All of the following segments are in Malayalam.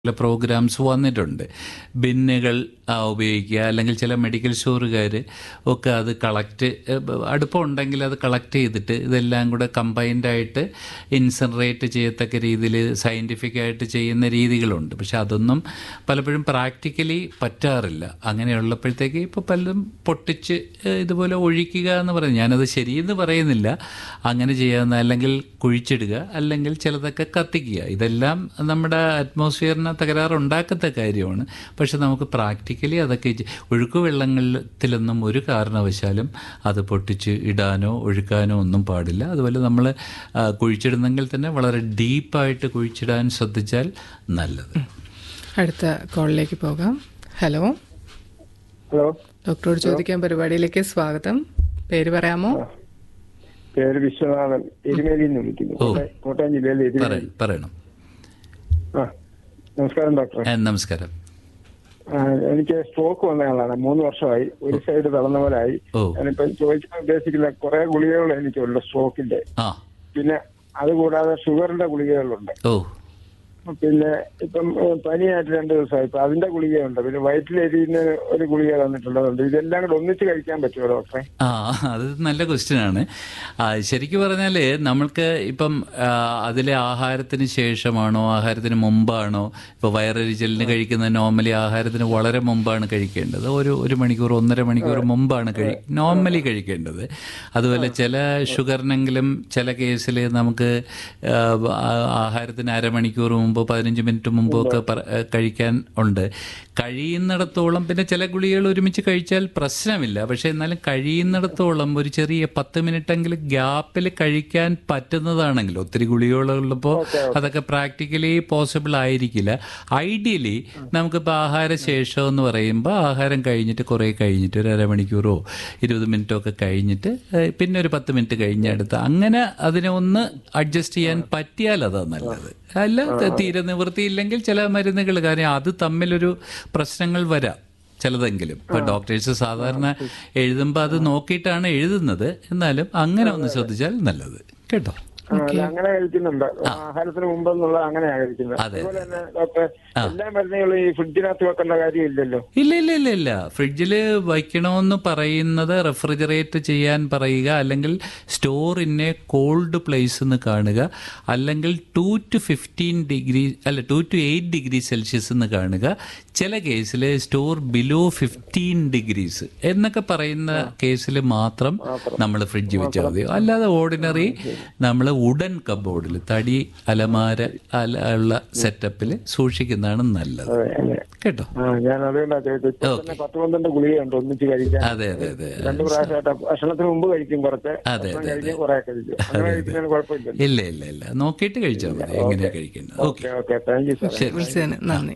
ചില പ്രോഗ്രാംസ് വന്നിട്ടുണ്ട് ബിന്നുകൾ ആ, ഉപയോഗിക്കുക അല്ലെങ്കിൽ ചില മെഡിക്കൽ സ്റ്റോറുകാർ ഒക്കെ അത് കളക്ട് അടുപ്പമുണ്ടെങ്കിൽ അത് കളക്ട് ചെയ്തിട്ട് ഇതെല്ലാം കൂടെ കമ്പൈൻഡ് ആയിട്ട് ഇൻസൻറേറ്റ് ചെയ്യത്തക്ക രീതിയിൽ സയൻറ്റിഫിക് ആയിട്ട് ചെയ്യുന്ന രീതികളുണ്ട് പക്ഷെ അതൊന്നും പലപ്പോഴും പ്രാക്ടിക്കലി പറ്റാറില്ല അങ്ങനെയുള്ളപ്പോഴത്തേക്ക് ഇപ്പോൾ പലതും പൊട്ടിച്ച് ഏഹ്, ഇതുപോലെ ഒഴിക്കുക എന്ന് പറയും ഞാനത് ശരിയെന്ന് പറയുന്നില്ല അങ്ങനെ ചെയ്യാവുന്ന അല്ലെങ്കിൽ കുഴിച്ചിടുക അല്ലെങ്കിൽ ചിലതൊക്കെ കത്തിക്കുക ഇതെല്ലാം നമ്മുടെ അറ്റ്മോസ്ഫിയറിന് തകരാറുണ്ടാക്കത്ത കാര്യമാണ് പക്ഷെ നമുക്ക് പ്രാക്ടിക്കലി അതൊക്കെ ചെ- ഒഴുക്ക് വെള്ളത്തിലൊന്നും ഒരു കാരണവശാലും അത് പൊട്ടിച്ച് ഇടാനോ ഒഴുക്കാനോ ഒന്നും പാടില്ല അതുപോലെ നമ്മൾ കുഴിച്ചിടുന്നെങ്കിൽ തന്നെ വളരെ ഡീപ്പായിട്ട് കുഴിച്ചിടാൻ ശ്രദ്ധിച്ചാൽ നല്ലത് അടുത്ത കോളിലേക്ക് പോകാം ഹലോ ഹലോ ഡോക്ടറോട് ചോദിക്കാൻ പരിപാടിയിലേക്ക് സ്വാഗതം പേര് പറയാമോ പേര് വിശ്വനാഥൻ എരുമേലിയിൽ നിന്ന് വിളിക്കുന്നു ഓ. കോട്ടയം- കോട്ടയം ജില്ലയിലെ എരുമേലി പറ- പറയണം ആ നമസ്കാരം ഡോക്ടർ ഏ, നമസ്കാരം ആ, എനിക്ക് സ്ട്രോക്ക് വന്ന ആളാണ് മൂന്ന് വർഷമായി ഒരു സൈഡ് തളർന്ന പോലായി ഓ. ഞാനിപ്പോ ചോദിക്കാൻ ഉദ്ദേശിക്കുന്ന കുറെ ഗുളികകൾ എനിക്കുണ്ട് സ്ട്രോക്കിന്റെ ആ പിന്നെ അതുകൂടാതെ ഷുഗറിന്റെ ഗുളികകളുണ്ട് ഓ പിന്നെ ഇപ്പം ഏഹ്, പനിയായിട്ട് രണ്ട് ദിവസമായി ഇപ്പൊ അതിന്റെ ഗുളികയുണ്ട് പിന്നെ വയറ്റിലെരിയുന്ന ഒരു ഗുളിക തന്നിട്ടുള്ളതുണ്ട് ഇതെല്ലാം കൂടെ ഒന്നിച്ച് കഴിക്കാൻ പറ്റുമോ ഡോക്ടറെ ആ അത് നല്ല ക്വസ്റ്റ്യൻ ആണ് ആ, ശരിക്കും പറഞ്ഞാൽ നമ്മൾക്ക് ഇപ്പം ആ, അതിലെ ആഹാരത്തിന് ശേഷമാണോ ആഹാരത്തിന് മുമ്പാണോ ഇപ്പോൾ വയറരിച്ചലിന് കഴിക്കുന്ന നോർമലി ആഹാരത്തിന് വളരെ മുമ്പാണ് കഴിക്കേണ്ടത് ഒരു ഒരു മണിക്കൂർ ഒന്നര മണിക്കൂർ മുമ്പാണ് കഴി നോർമലി കഴിക്കേണ്ടത് അതുപോലെ ചില ഷുഗറിനെങ്കിലും ചില കേസിൽ നമുക്ക് ആ, ആ- ആഹാരത്തിന് അരമണിക്കൂർ മുമ്പോ പതിനഞ്ച് മിനിറ്റ് മുമ്പോ ഒക്കെ പറ- കഴിക്കാൻ ഉണ്ട് കഴിയുന്നിടത്തോളം പിന്നെ ചില ഗുളികകൾ ഒരുമിച്ച് കഴിച്ചാൽ പ്രശ്നമില്ല പക്ഷെ എന്നാലും കഴിയുന്നിടത്തോളം ഒരു ചെറിയ പത്ത് മിനിറ്റെങ്കിലും ഗ്യാപ്പിൽ കഴിക്കാൻ പറ്റുന്നതാണെങ്കിൽ ഒത്തിരി ഗുളികകളുള്ളപ്പോൾ അതൊക്കെ പ്രാക്ടിക്കലി പോസിബിൾ ആയിരിക്കില്ല ഐഡിയലി നമുക്കിപ്പോൾ ആഹാരശേഷം എന്ന് പറയുമ്പോൾ ആഹാരം കഴിഞ്ഞിട്ട് കുറേ കഴിഞ്ഞിട്ട് ഒരു അരമണിക്കൂറോ ഇരുപത് മിനിറ്റോ ഒക്കെ കഴിഞ്ഞിട്ട് ഏഹ്, പിന്നെ ഒരു പത്ത് മിനിറ്റ് കഴിഞ്ഞെടുത്ത് അങ്ങനെ അതിനെ ഒന്ന് അഡ്ജസ്റ്റ് ചെയ്യാൻ പറ്റിയാൽ അതാ നല്ലത് അല്ല തീരെ നിവൃത്തിയില്ലെങ്കിൽ ചില മരുന്നുകൾ കാര്യം അത് തമ്മിലൊരു പ്രശ്നങ്ങൾ വരാം ചിലതെങ്കിലും ഇപ്പൊ ഡോക്ടേഴ്സ് സാധാരണ എഴുതുമ്പോൾ അത് നോക്കിയിട്ടാണ് എഴുതുന്നത് എന്നാലും അങ്ങനെ ഒന്ന് ശ്രദ്ധിച്ചാൽ നല്ലത് കേട്ടോ ആ, അല്ല, അങ്ങനെ കഴിക്കുന്നുണ്ട് ആഹാരത്തിന് മുമ്പെന്നുള്ള അങ്ങനെയാ കഴിക്കുന്നത് അതെ, അതുപോലെ തന്നെ ഡോക്ടർ എല്ലാ മരുന്നുകളും ഈ ഫ്രിഡ്ജിനകത്ത് വെക്കേണ്ട കാര്യമില്ലല്ലോ ഇല്ല ഇല്ല ഇല്ല ഇല്ല ഫ്രിഡ്ജിൽ വയ്ക്കണമെന്ന് പറയുന്നത് റെഫ്രിജറേറ്റ് ചെയ്യാൻ പറയുക അല്ലെങ്കിൽ store in a cold place എന്ന് കാണുക അല്ലെങ്കിൽ ടു ടു ഫിഫ്റ്റീൻ ഡിഗ്രി അല്ല two to eight degree Celsius എന്ന് കാണുക ചില കേസിൽ സ്റ്റോർ ബിലോ ഫിഫ്റ്റീൻ ഡിഗ്രീസ് എന്നൊക്കെ പറയുന്ന കേസിൽ മാത്രം നമ്മൾ ഫ്രിഡ്ജ് വെച്ചാൽ മതി അല്ലാതെ ഓർഡിനറി നമ്മൾ ഉടൻ കബോർഡിൽ തടി അലമാര അല ഉള്ള സെറ്റപ്പിൽ സൂക്ഷിക്കുന്നതാണ് നല്ലത് അതെ അതെ കേട്ടോ ആ ഞാൻ അതുകൊണ്ടാ ചോദിച്ചത് ഇപ്പൊ തന്നെ പത്ത് പന്ത്രണ്ട് ഗുളികയുണ്ട് ഒന്നിച്ച് കഴിക്കാൻ അതെ അതെ അതെ രണ്ടു പ്രാവശ്യമായിട്ട് ഭക്ഷണത്തിന് മുമ്പ് കഴിക്കും കുറച്ച് അതെ, ഭക്ഷണം കഴിഞ്ഞ് കുറെ കഴിക്കും അങ്ങനെ കഴിക്കുന്നതിന് കുഴപ്പമില്ലല്ലോ ഇല്ല ഇല്ല ഇല്ല നോക്കിയിട്ട് കഴിച്ചാൽ മതി എങ്ങനെയാ കഴിക്കേണ്ടത് okay okay okay thank you sir ശരി വിളിച്ചതിന് നന്ദി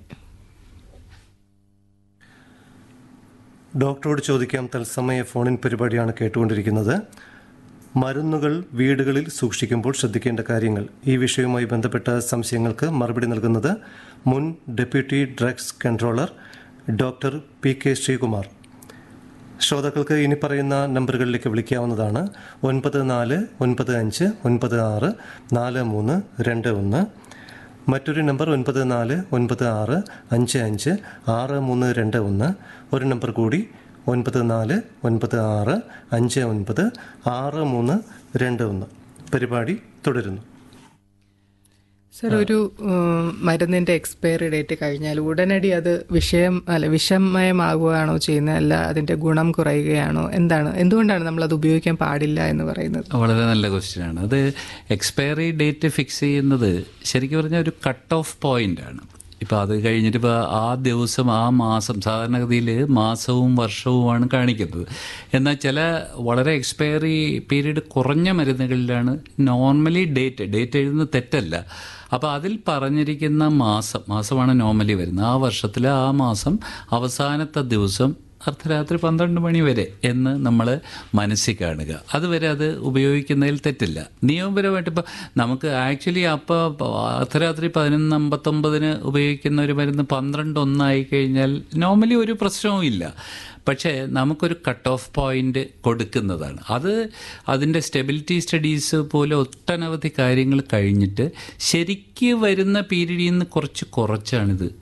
ഡോക്ടറോട് ചോദിക്കാം തത്സമയ ഫോണിൻ പരിപാടിയാണ് കേട്ടുകൊണ്ടിരിക്കുന്നത് മരുന്നുകൾ വീടുകളിൽ സൂക്ഷിക്കുമ്പോൾ ശ്രദ്ധിക്കേണ്ട കാര്യങ്ങൾ ഈ വിഷയവുമായി ബന്ധപ്പെട്ട സംശയങ്ങൾക്ക് മറുപടി നൽകുന്നത് മുൻ deputy drugs controller doctor P K Sreekumar ശ്രോതാക്കൾക്ക് ഇനി പറയുന്ന നമ്പറുകളിലേക്ക് വിളിക്കാവുന്നതാണ് ഒൻപത് നാല് ഒൻപത് അഞ്ച് ഒൻപത് ആറ് നാല് മൂന്ന് രണ്ട് ഒന്ന് മറ്റൊരു നമ്പർ ഒൻപത് നാല് ഒൻപത് ആറ് അഞ്ച് അഞ്ച് ആറ് മൂന്ന് രണ്ട് ഒന്ന് ഒരു നമ്പർ കൂടി ഒൻപത് നാല് ഒൻപത് ആറ് അഞ്ച് ഒൻപത് ആറ് മൂന്ന് രണ്ട് ഒന്ന് പരിപാടി തുടരുന്നു സർ ഒരു ഉം, മരുന്നിന്റെ എക്സ്പയറി ഡേറ്റ് കഴിഞ്ഞാൽ ഉടനടി അത് വിഷയം അല്ല വിഷമയമാകുകയാണോ ചെയ്യുന്നത് അല്ല അതിന്റെ ഗുണം കുറയുകയാണോ എന്താണ് എന്തുകൊണ്ടാണ് നമ്മൾ അത് ഉപയോഗിക്കാൻ പാടില്ല എന്ന് പറയുന്നത് വളരെ നല്ല ക്വസ്റ്റ്യൻ ആണ് അത് എക്സ്പയറി ഡേറ്റ് ഫിക്സ് ചെയ്യുന്നത് ശരിക്കും പറഞ്ഞാൽ ഒരു കട്ട് ഓഫ് പോയിന്റ് ആണ് ഇപ്പോൾ അത് കഴിഞ്ഞിട്ട് ഇപ്പോൾ ആ ദിവസം ആ മാസം സാധാരണഗതിയിൽ മാസവും വർഷവുമാണ് കാണിക്കുന്നത് എന്നാൽ ചില വളരെ എക്സ്പയറി പീരീഡ് കുറഞ്ഞ മരുന്നുകളിലാണ് നോർമലി ഡേറ്റ് ഡേറ്റ് എഴുതുന്നത് തെറ്റല്ല അപ്പോൾ അതിൽ പറഞ്ഞിരിക്കുന്ന മാസം മാസമാണ് നോർമലി വരുന്നത് ആ വർഷത്തിലെ ആ മാസം അവസാനത്തെ ദിവസം അർദ്ധരാത്രി പന്ത്രണ്ട് മണി വരെ എന്ന് നമ്മൾ മനസ്സിൽ കാണുക അതുവരെ അത് ഉപയോഗിക്കുന്നതിൽ തെറ്റില്ല നിയമപരമായിട്ട് ഇപ്പോൾ നമുക്ക് ആക്ച്വലി അപ്പോൾ അർദ്ധരാത്രി പതിനൊന്ന് അമ്പത്തൊമ്പതിന് ഉപയോഗിക്കുന്ന ഒരു മരുന്ന് പന്ത്രണ്ട് ഒന്നായി കഴിഞ്ഞാൽ നോർമലി ഒരു പ്രശ്നവും ഇല്ല പക്ഷേ നമുക്കൊരു കട്ട് ഓഫ് പോയിന്റ് കൊടുക്കുന്നതാണ് അത് അതിൻ്റെ സ്റ്റെബിലിറ്റി സ്റ്റഡീസ് പോലെ ഒട്ടനവധി കാര്യങ്ങൾ കഴിഞ്ഞിട്ട് ശരിക്ക് വരുന്ന പീരീഡിൽ നിന്ന് കുറച്ച് കുറച്ചാണിത്